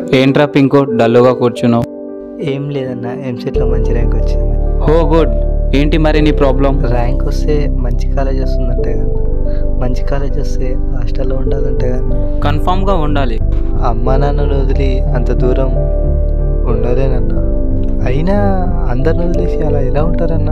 ఏంట్రా పింకు డల్లుగా కూర్చున్నావు ఏం లేదన్న ఎంసెట్లో మంచి ర్యాంక్ వచ్చింది హో గుడ్ ఏంటి మరి నీ ప్రాబ్లం ర్యాంక్ వస్తే మంచి కాలేజ్ వస్తుందంటే కన్నా మంచి కాలేజ్ వస్తే హాస్టల్లో ఉండాలంటే కన్నా కన్ఫామ్గా ఉండాలి అమ్మా నాన్నను వదిలి అంత దూరం ఉండలేనన్నా అయినా అందరిని వదిలేసి అలా ఎలా ఉంటారన్నా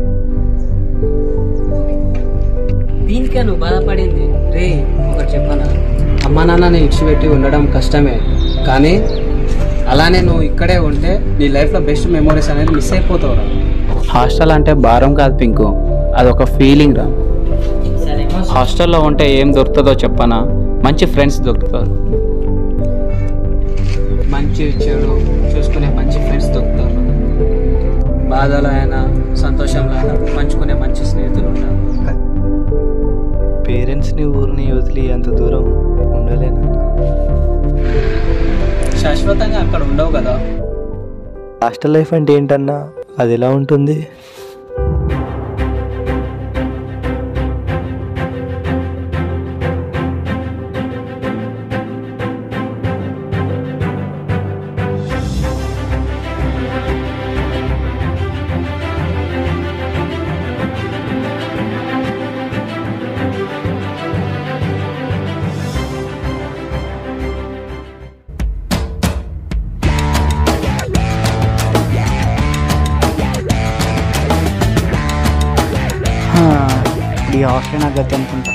దీనికే నువ్వు బాధపడింది రే ఒకటి చెప్పనా అమ్మ నాన్నని ఇడిచిపెట్టి ఉండడం కష్టమే కానీ అలానే నువ్వు ఇక్కడే ఉంటే నీ లైఫ్లో బెస్ట్ మెమోరీస్ అనేది మిస్ అయిపోతావురా హాస్టల్ అంటే భారం కాదు పింకు అదొక ఫీలింగ్ రా హాస్టల్లో ఉంటే ఏం దొరుకుతుందో చెప్పనా మంచి ఫ్రెండ్స్ దొరుకుతారు మంచి చెడు చూసుకునే మంచి ఫ్రెండ్స్ దొరుకుతారు బాధలో అయినా సంతోషంలో అయినా పంచుకునే మంచి స్నేహితులు ఉంటారు పేరెంట్స్ని ఊరిని వదిలి అంత దూరం ఉండలేనన్నా శాశ్వతంగా అక్కడ ఉండవు కదా హాస్టల్ లైఫ్ అంటే ఏంటన్నా అది ఎలా ఉంటుంది ఈ హాస్టల్ నాకు గతి అనుకుంటా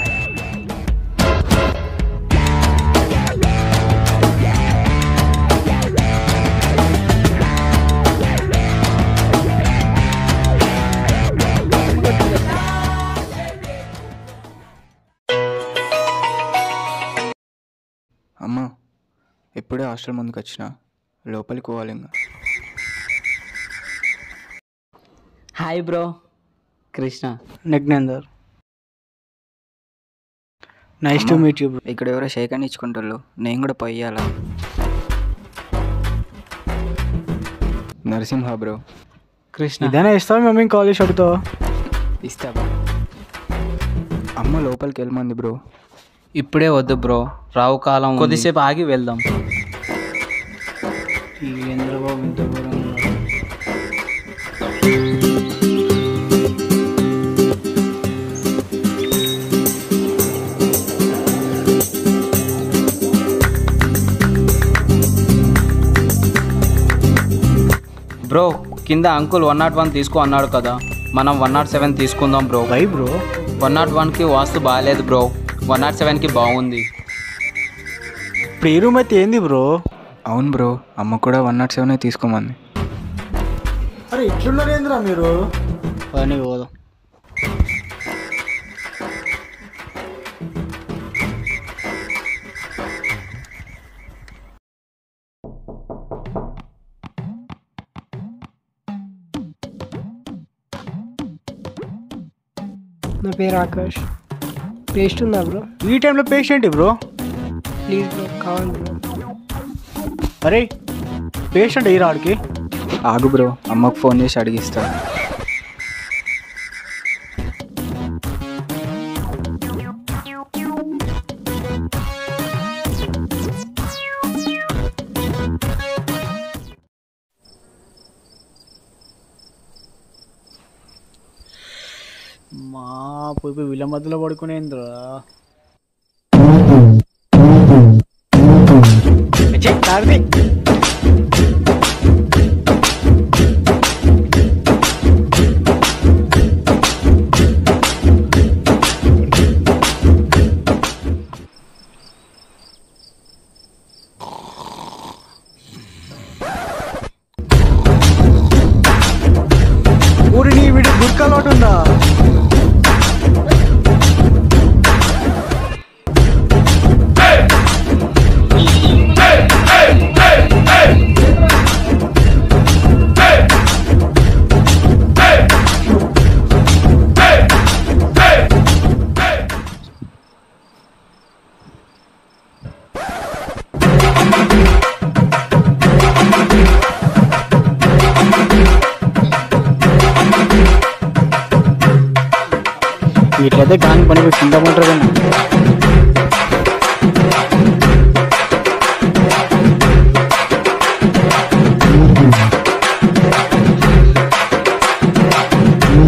అమ్మా ఎప్పుడే హాస్టల్ ముందుకు వచ్చిన లోపలికి పోవాలి ఇంకా హాయ్ బ్రో కృష్ణ నెగ్నేందర్ నైస్ టు మీట్ యూ ఇక్కడ ఎవరో షేక్ అని ఇచ్చుకుంటారు నేను కూడా పోయాలా నరసింహ బ్రో కృష్ణ ఇదేనా ఇస్తావు మమ్మీ కాలేజ్ అడుగుతావు ఇస్తా bro. అమ్మ లోపలికి వెళ్ళమంది బ్రో ఇప్పుడే వద్దు బ్రో రావు కాలం ఉంది. కొద్దిసేపు ఆగి వెళ్దాం ఈ చంద్రబాబు ఇంత ఘోరంగా ఉన్నాడు. బ్రో కింద అంకుల్ వన్ నాట్ వన్ తీసుకో అన్నాడు కదా మనం వన్ నాట్ సెవెన్ తీసుకుందాం bro why bro one nought వన్కి వాస్తు బాగాలేదు బ్రో వన్ నాట్ సెవెన్కి బాగుంది ఇప్పుడు ఈ రూమ్ అయితే ఏంది బ్రో అవును బ్రో అమ్మ కూడా వన్ నాట్ సెవెన్ తీసుకోమంది అరే ఇట్లున్నారు ఏందిరా మీరు పని పోదాం నా పేరు ఆకాష్ పేస్ట్ ఉందా బ్రో ఈ టైంలో పేషెంట్ బ్రో ప్లీజ్ బ్రో కావాలి బ్రో అరే పేషెంట్ ఈ రాడికి ఆగు బ్రో అమ్మకు ఫోన్ చేసి అడిగిస్తా మా పోయి పోయి వీళ్ళ మధ్యలో పడుకునేంద్రా ఛీ, నాది. ఊరి నీ వీడి గుడ్ అలవాటు ఉందా వీటికైతే గాని పని చింతమంటారు కానీ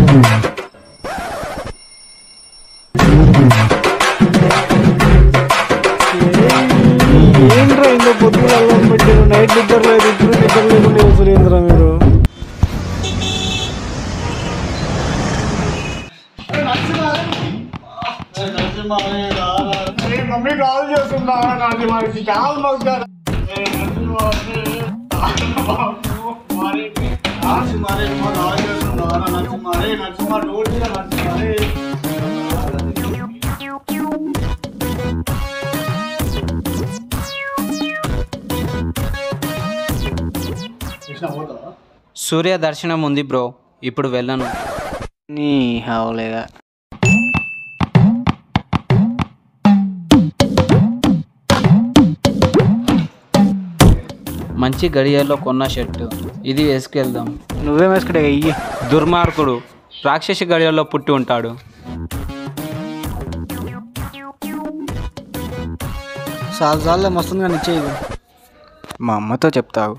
ఏంట్రా ఇంత పొద్దున అల్లం పెట్టారు నైట్ నిద్ర లేదు ఇప్పుడు నిద్ర లేకుండా సురేంద్ర మీరు మమ్మీ కాల్ చేస్తుందా నరసింహానికి కాల్ మొక్కారు సూర్య దర్శనం ఉంది బ్రో ఇప్పుడు వెళ్ళను నీ హవలేగా మంచి గడియల్లో కొన్న షర్టు ఇది వేసుకెళ్దాం నువ్వేం వేసుకుంటే ఇయ్యి దుర్మార్గుడు రాక్షసి గడియల్లో పుట్టి ఉంటాడు చాలా సార్లు మస్తుంది కానీ ఇచ్చేది మా అమ్మతో చెప్తావు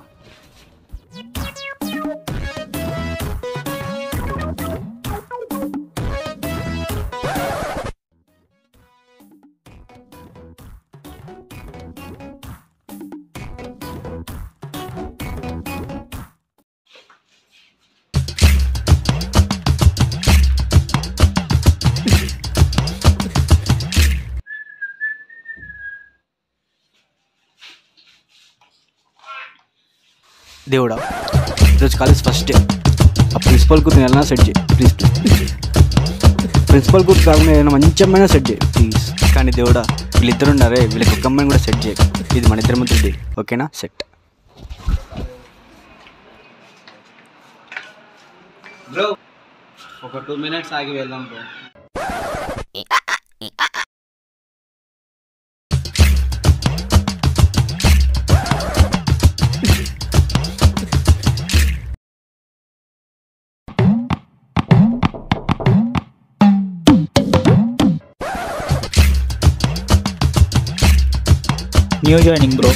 దేవుడా ఈరోజు కాలేజ్ ఫస్ట్ డే ఆ ప్రిన్సిపల్ కూతురు ఎలా సెట్ చేయి ప్లీజ్ ప్లీజ్ ప్రిన్సిపల్ కూతురు కాకుండా ఏదైనా మంచి అమ్మాయినా సెట్ చేయి ప్లీజ్ కానీ దేవుడా వీళ్ళిద్దరు ఉన్నారే వీళ్ళకి ఒక అమ్మాయిని కూడా సెట్ చేయి ఇది మన ఇద్దరి మధ్య డీల్ ఓకేనా సెట్ బ్రో ఒక టూ మినిట్స్ ఆగి వెళ్దాం బ్రో న్యూ జాయినింగ్ బ్రో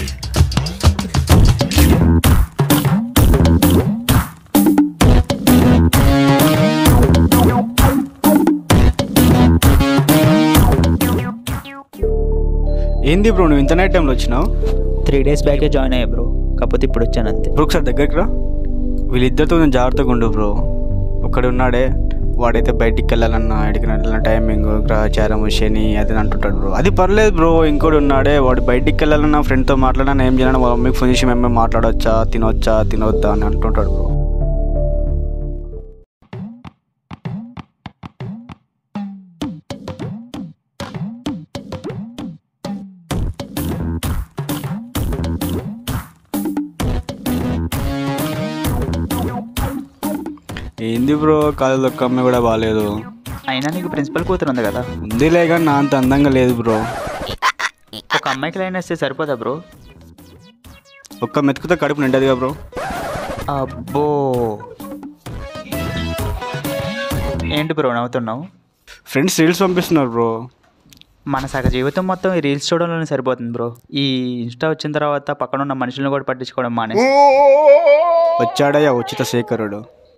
ఏంది బ్రో నువ్వు ఇంత నైట్ టైంలో వచ్చినావు త్రీ డేస్ బ్యాకే జాయిన్ అయ్యా బ్రో కాకపోతే ఇప్పుడు వచ్చాను అంతే బ్రో ఒకసారి దగ్గరికి రా వీళ్ళిద్దరితో నేను జాగ్రత్తగా ఉండు బ్రో ఒక్కడు ఉన్నాడే వాడైతే బయటికి వెళ్ళాలన్నా ఎడికి వెళ్ళాలన్నా టైమింగ్ గ్రహచారం శని అది అని అంటుంటాడు బ్రో అది పర్లేదు బ్రో ఇంకోటి ఉన్నాడే వాడు బయటికి వెళ్ళాలన్నా ఫ్రెండ్తో మాట్లాడాలన్నా ఏం చేయాలన్నా వాళ్ళ మమ్మీకి ఫోన్ చేసి మేము మాట్లాడొచ్చా తినొచ్చా తినొద్దా అని అంటుంటాడు బ్రో ఏంది బ్రో కాలేజీలో ఒక్క అమ్మాయి కూడా బాగాలేదు అయినా నీకు ప్రిన్సిపల్ కూతురు ఉంది కదా ఉందిలే కానీ నా అంత అందంగా లేదు బ్రో ఒక అమ్మాయికి లైన్ వేస్తే సరిపోదా బ్రో ఒక్క మెతుకుతో కడుపు నిండదుగా బ్రో అబ్బో ఏంటి బ్రో నవ్వుతున్నావు ఫ్రెండ్స్ రీల్స్ పంపిస్తున్నారు బ్రో మన సగ జీవితం మొత్తం ఈ రీల్స్ చూడడంలోనే సరిపోతుంది బ్రో ఈ ఇన్స్టా వచ్చిన తర్వాత పక్కన ఉన్న మనుషులను కూడా పట్టించుకోవడం మానే వచ్చాడయ్యా ఉచిత శేఖరుడు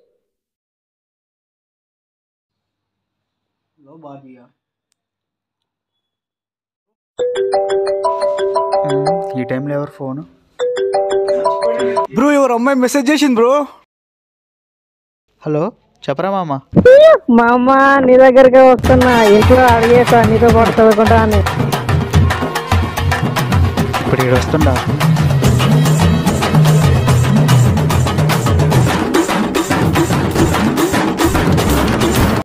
ఈ టైంలో ఎవరు ఫోను బ్రో ఎవరు అమ్మాయి మెసేజ్ చేసింది బ్రో హలో చెప్పరా మామ మా అమ్మ నీ దగ్గరికి వస్తున్నా ఇంట్లో అడిగేసా నీతో పాటు చదువుకుంటా అని ఇప్పుడు ఇక్కడ వస్తుందా